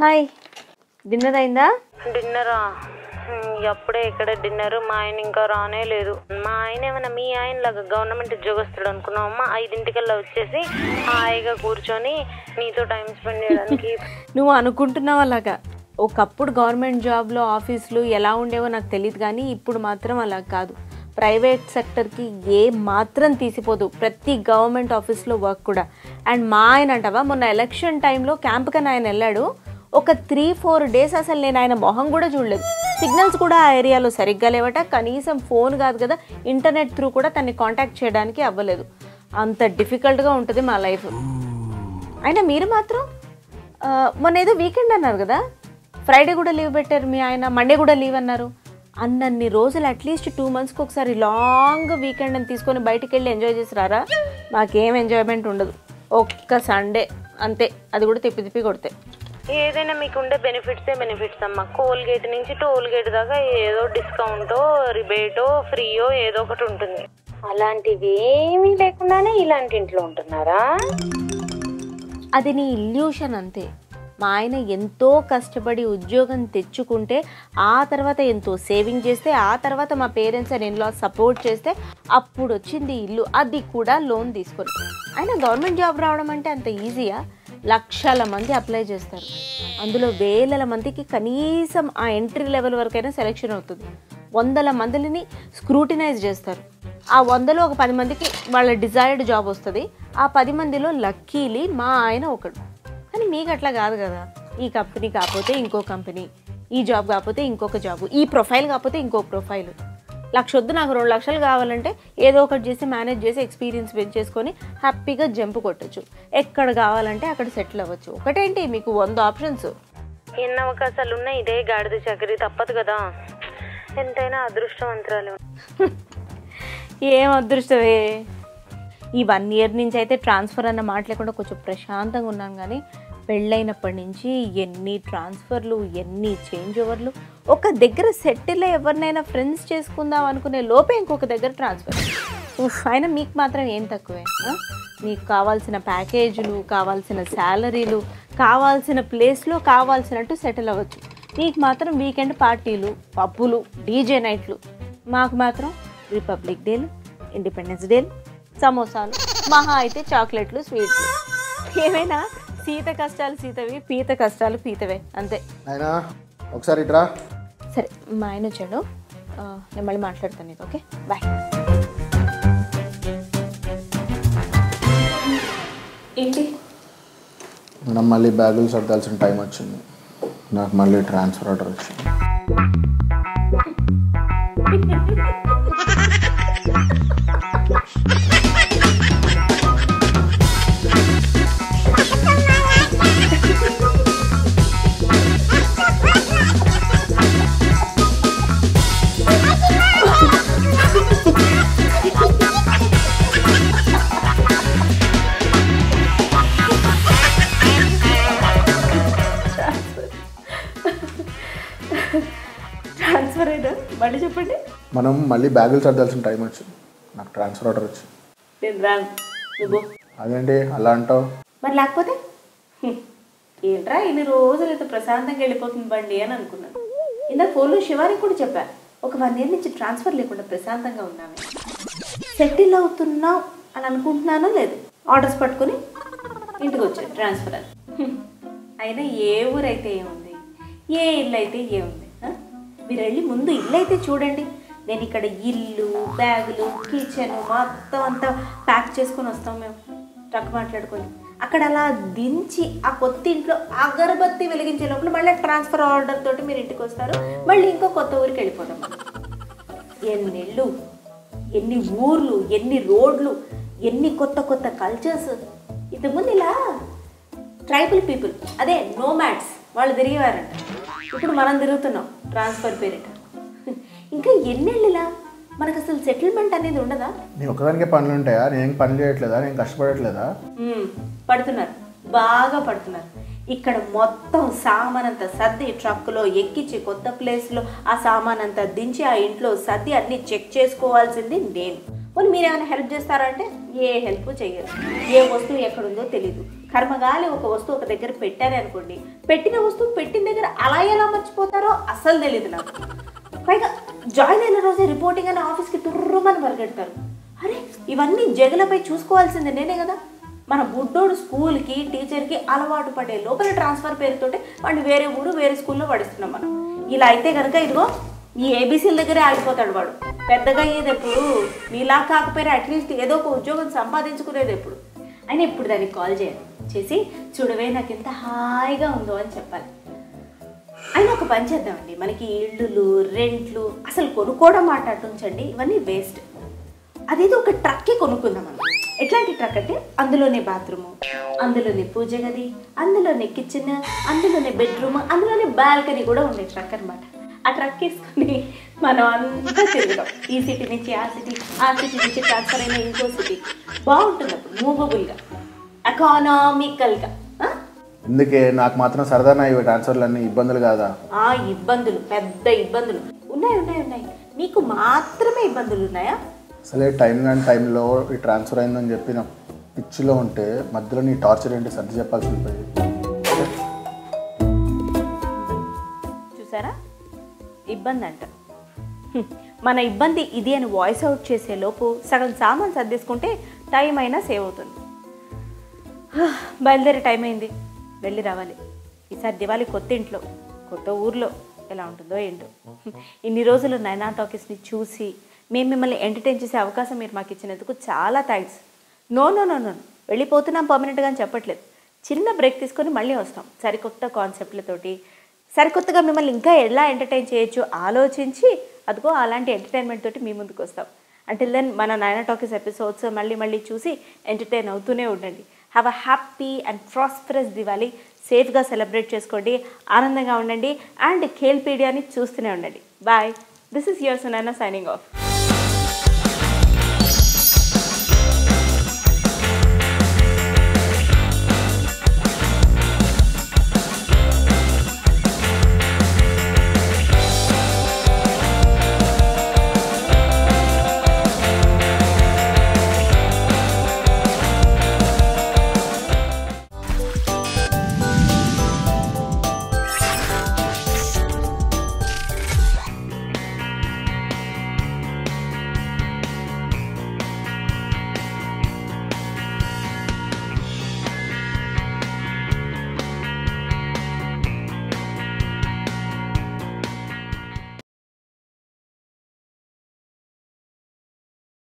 Hi dinner అయిందా డిన్నరా హ్మ్, అప్పుడే ఇక్కడ డిన్నర్ మా ఆయన ఇంకా రానే లేదు మా ఆయన ఏమైనా మీ ఆయన లాగా గవర్నమెంట్ ఉద్యోగస్తుడు అనుకున్నావమ్మా ఐదింటికల్లా వచ్చేసి హాయిగా కూర్చొని నీతో టైం స్పెండ్ చేయడానికి నువ్వు అనుకుంటున్నావు అలాగా ఒకప్పుడు గవర్నమెంట్ జాబ్లో ఆఫీసులు ఎలా ఉండేవో నాకు తెలియదు కానీ ఇప్పుడు మాత్రం అలా కాదు ప్రైవేట్ సెక్టర్కి ఏ మాత్రం తీసిపోదు ప్రతి గవర్నమెంట్ ఆఫీస్లో వర్క్ కూడా అండ్ మా ఆయన అంటావా మొన్న ఎలక్షన్ టైంలో క్యాంప్ కన్నా ఆయన వెళ్ళాడు ఒక త్రీ ఫోర్ డేస్ అసలు నేను ఆయన మొహం కూడా చూడలేదు సిగ్నల్స్ కూడా ఆ ఏరియాలో సరిగ్గా లేవట కనీసం ఫోన్ కాదు కదా ఇంటర్నెట్ త్రూ కూడా తన్ని కాంటాక్ట్ చేయడానికి అవ్వలేదు అంత డిఫికల్ట్గా ఉంటుంది మా లైఫ్ అయినా మీరు మాత్రం ఆ, మొన్న ఏదో వీకెండ్ అన్నారు కదా ఫ్రైడే కూడా లీవ్ పెట్టారు మీ ఆయన మండే కూడా లీవ్ అన్నారు అన్నన్ని రోజులు అట్లీస్ట్ టూ మంత్స్కి ఒకసారి లాంగ్ వీకెండ్ అని తీసుకొని బయటికి వెళ్ళి ఎంజాయ్ చేసి రారా మాకేం ఎంజాయ్మెంట్ ఉండదు ఒక్క సండే అంతే అది కూడా తిప్పి తిప్పి కొడితే ఏదైనా మీకు ఉండే బెనిఫిట్సే బెనిఫిట్స్ అమ్మా కోల్గేట్ నుంచి టోల్ గేట్ దాకా ఏదో డిస్కౌంటో రిబేటో ఫ్రీయో ఏదో ఒకటి ఉంటుంది అలాంటివి ఏమీ లేకుండానే ఇలాంటి ఇంట్లో ఉంటున్నారా అది నీ ఇల్యూషన్ అంతే మా ఆయన ఎంతో కష్టపడి ఉద్యోగం తెచ్చుకుంటే ఆ తర్వాత ఎంతో సేవింగ్ చేస్తే ఆ తర్వాత మా పేరెంట్స్ అండ్ ఇన్లా సపోర్ట్ చేస్తే అప్పుడు వచ్చింది ఇల్లు అది కూడా లోన్ తీసుకొని అయినా గవర్నమెంట్ జాబ్ రావడం అంటే అంత ఈజీయా లక్షల మంది అప్లై చేస్తారు అందులో వేల మందికి కనీసం ఆ ఎంట్రీ లెవెల్ వరకైనా సెలెక్షన్ అవుతుంది వందల మందిని స్క్రూటినైజ్ చేస్తారు ఆ వందలో ఒక పది మందికి వాళ్ళ డిజైర్డ్ జాబ్ వస్తుంది ఆ పది మందిలో లక్కీలీ మా ఆయన ఒకడు కానీ మీకు అట్లా కాదు కదా ఈ కంపెనీ కాకపోతే ఇంకో కంపెనీ ఈ జాబ్ కాకపోతే ఇంకొక జాబ్ ఈ ప్రొఫైల్ కాకపోతే ఇంకో ప్రొఫైల్ లక్ష వద్దు నాకు రెండు లక్షలు కావాలంటే ఏదో ఒకటి చేసి మేనేజ్ చేసి ఎక్స్పీరియన్స్ పెంచేసుకొని హ్యాపీగా జంప్ కొట్టచ్చు ఎక్కడ కావాలంటే అక్కడ సెటిల్ అవ్వచ్చు ఒకటేంటి మీకు వంద ఆప్షన్స్ ఎన్ని అవకాశాలు ఉన్నాయి ఇదే గాడిద చక్రి తప్పదు కదా ఎంతైనా అదృష్టవంతురాలు ఏం అదృష్టమే ఈ వన్ ఇయర్ నుంచి అయితే ట్రాన్స్ఫర్ అన్న మాట లేకుండా కొంచెం ప్రశాంతంగా ఉన్నాను కానీ పెళ్ళైనప్పటి నుంచి ఎన్ని ట్రాన్స్ఫర్లు ఎన్ని చేంజ్ ఓవర్లు ఒక దగ్గర సెటిల్ ఎవరినైనా ఫ్రెండ్స్ చేసుకుందాం అనుకునే లోపే ఇంకొక దగ్గర ట్రాన్స్ఫర్ ఉఫ్, అయినా మీకు మాత్రం ఏం తక్కువే ఆ? మీకు కావాల్సిన ప్యాకేజీలు కావాల్సిన శాలరీలు కావాల్సిన ప్లేస్లో కావాల్సినట్టు సెటిల్ అవ్వచ్చు మీకు మాత్రం వీకెండ్ పార్టీలు పబ్బులు డీజే నైట్లు మాకు మాత్రం రిపబ్లిక్ డేలు ఇండిపెండెన్స్ డేలు సమోసాలు మహా అయితే చాక్లెట్లు స్వీట్లు ఏమైనా సీత కష్టాలు సీతవి పీత కష్టాలు పీతవే అంతే అయినా ఒకసారి ఇట్రా సరే మా ఆయన వచ్చాడు ఆ, నేను మళ్ళీ మాట్లాడతాను నీకు ఓకే బాయ్ ఏంటి మనం మళ్ళీ బ్యాగులు సర్దాల్సిన టైం వచ్చింది నాకు మళ్ళీ ట్రాన్స్ఫర్ ఆర్డర్ వచ్చింది ట్రాన్స్ఫర్ అయినా మళ్ళీ చెప్పండి మనం మళ్ళీ బ్యాగులు సర్దాల్సిన టైం వచ్చింది నాకు ట్రాన్స్ఫర్ ఆర్డర్ వచ్చింది నేను రాను నువ్వు అదేంటి అలా అంటావు మరి లేకపోతే హ్మ్. ఏంట్రా ఇన్ని రోజులు అయితే ప్రశాంతంగా వెళ్ళిపోతుంది బండి అని అనుకున్నాను ఇందాక ఫోన్లో శివానికి కూడా చెప్పా ఒక వన్ ఇయర్ నుంచి ట్రాన్స్ఫర్ లేకుండా ప్రశాంతంగా ఉన్నాను సెటిల్ అవుతున్నాం అని అనుకుంటున్నానో లేదు ఆర్డర్స్ పట్టుకుని ఇంటికి వచ్చాను ట్రాన్స్ఫర్ అని హ్మ్. అయినా ఏ ఊరైతే ఏముంది ఏ ఇల్లు అయితే ఏముంది ఆ? మీరు వెళ్ళి ముందు ఇల్లు అయితే చూడండి నేను ఇక్కడ ఇల్లు బ్యాగులు కిచెన్ మొత్తం అంతా ప్యాక్ చేసుకొని వస్తాం మేము ట్రక్ మాట్లాడుకొని అక్కడ అలా దించి ఆ కొత్త ఇంట్లో అగరబత్తి వెలిగించే లోపల మళ్ళీ ట్రాన్స్ఫర్ ఆర్డర్ తోటి మీరు ఇంటికి వస్తారు మళ్ళీ ఇంకో కొత్త ఊరికి వెళ్ళిపోతాం మనం. ఎన్ని ఇళ్ళు ఎన్ని ఊర్లు ఎన్ని రోడ్లు ఎన్ని కొత్త కొత్త కల్చర్స్ ఇంతకుముందు ఇలా ట్రైబల్ పీపుల్ అదే నోమాడ్స్ వాళ్ళు తిరిగేవారంట ఇప్పుడు మనం తిరుగుతున్నాం ట్రాన్స్ఫర్ పేరిట ఇంకా ఎన్నేళ్ళిలా మనకు అసలు సెటిల్మెంట్ అనేది ఉండదా నీ ఒక్కదానికే పనులు ఉంటాయా నేను పని చేయట్లేదా నేను కష్టపడట్లేదా మ్మ్. పడుతున్నారు బాగా పడుతున్నారు ఇక్కడ మొత్తం సామాన్ అంతా సర్ది ట్రక్కులో ఎక్కించి కొత్త ప్లేస్లో ఆ సామాన్ అంతా దించి ఆ ఇంట్లో సర్ది అన్ని చెక్ చేసుకోవాల్సింది నేను మరి మీరు ఏమైనా హెల్ప్ చేస్తారంటే ఏ హెల్ప్ చేయరు ఏ వస్తువు ఎక్కడుందో తెలీదు కర్మగాలి ఒక వస్తువు ఒక దగ్గర పెట్టారే అనుకోండి పెట్టిన వస్తువు పెట్టిన దగ్గర అలా ఎలా మర్చిపోతారో అస్సలు తెలియదు నాకు పైగా జాయిన్ అయిన రోజే రిపోర్టింగ్ అని ఆఫీస్కి తుర్రుమని పరిగెడతారు అరే ఇవన్నీ జగలపై చూసుకోవాల్సిందే నేనే కదా మన బుడ్డోడు స్కూల్కి టీచర్కి అలవాటు పడే లోపల ట్రాన్స్ఫర్ పేరుతోటి వాడిని వేరే ఊరు వేరే స్కూల్లో పడిస్తున్నాం మనం ఇలా అయితే కనుక ఇదిగో ఈ ఏబీసీల దగ్గరే ఆగిపోతాడు వాడు పెద్దగా అయ్యేది ఎప్పుడు మీలా కాకపోయినా అట్లీస్ట్ ఏదో ఒక ఉద్యోగం సంపాదించుకునేది ఎప్పుడు అయినా ఇప్పుడు దానికి కాల్ చేయాలి చేసి చూడవే నాకు ఎంత హాయిగా ఉందో అని చెప్పాలి అయినా ఒక పని చేద్దామండి మనకి ఇళ్ళు రెంట్లు అసలు కొనుక్కోవడం మాట అటుంచండి ఇవన్నీ వేస్ట్ అదేదో ఒక ట్రక్కే కొనుక్కుందాం మనం ఎట్లాంటి ట్రక్ అంటే అందులోనే బాత్రూము అందులోనే పూజ గది అందులోనే కిచెన్ అందులోనే బెడ్రూమ్ అందులోనే బాల్కనీ కూడా ఉండే ట్రక్ అన్నమాట ఆ ట్రక్ వేసుకొని మనం అంతా తిరుగుతాం ఈ సిటీ నుంచి ఆ సిటీ ఆ సిటీ నుంచి ట్రాన్స్ఫర్ అయిన ఇంకో సిటీ బాగుంటుంది అప్పుడు మూవబుల్గా ఎకానామికల్గా ఎందుకే నాకు మాత్రం సరదానా ఇవి ట్రాన్స్ఫర్లు అన్నీ ఇబ్బందులు కాదా ఆ ఇబ్బందులు పెద్ద ఇబ్బందులు ఉన్నాయి ఉన్నాయి ఉన్నాయి మీకు మాత్రమే ఇబ్బందులు ఉన్నాయా అసలే టైం కాని టైంలో ఈ ట్రాన్స్ఫర్ అయిందని చెప్పి నా పిచ్చిలో ఉంటే మధ్యలో నీ టార్చర్ ఏంటి సర్ది చెప్పాల్సి పోయి చూసారా ఇబ్బంది అంట హ్మ్. మన ఇబ్బంది ఇది అని వాయిస్ అవుట్ చేసే లోపు సగం సామాన్ సర్దేసుకుంటే టైం అయినా సేవ్ అవుతుంది హా, బయలుదేరే టైం అయింది వెళ్ళి రావాలి ఈసారి దివాళీ కొత్త ఇంట్లో కొత్త ఊర్లో ఎలా ఉంటుందో ఏంటో హ్మ్. ఇన్ని రోజులు నైనా టాకీస్ని చూసి మేము మిమ్మల్ని ఎంటర్టైన్ చేసే అవకాశం మీరు మాకు ఇచ్చినందుకు చాలా thanks no no no no వెళ్ళిపోతున్నాం పర్మనెంట్గా అని చెప్పట్లేదు చిన్న బ్రేక్ తీసుకొని మళ్ళీ వస్తాం సరికొత్త కాన్సెప్ట్లతోటి సరికొత్తగా మిమ్మల్ని ఇంకా ఎలా ఎంటర్టైన్ చేయొచ్చు ఆలోచించి అదిగో అలాంటి ఎంటర్టైన్మెంట్ తోటి మీ ముందుకు వస్తాం అంటే దెన్ మన నైనా టాకీస్ ఎపిసోడ్స్ మళ్ళీ మళ్ళీ చూసి ఎంటర్టైన్ అవుతూనే ఉండండి have a happy and prosperous Diwali సేఫ్గా సెలబ్రేట్ చేసుకోండి ఆనందంగా ఉండండి అండ్ ఖేల్పీడియాని చూస్తూనే ఉండండి bye this is your Sunaina signing of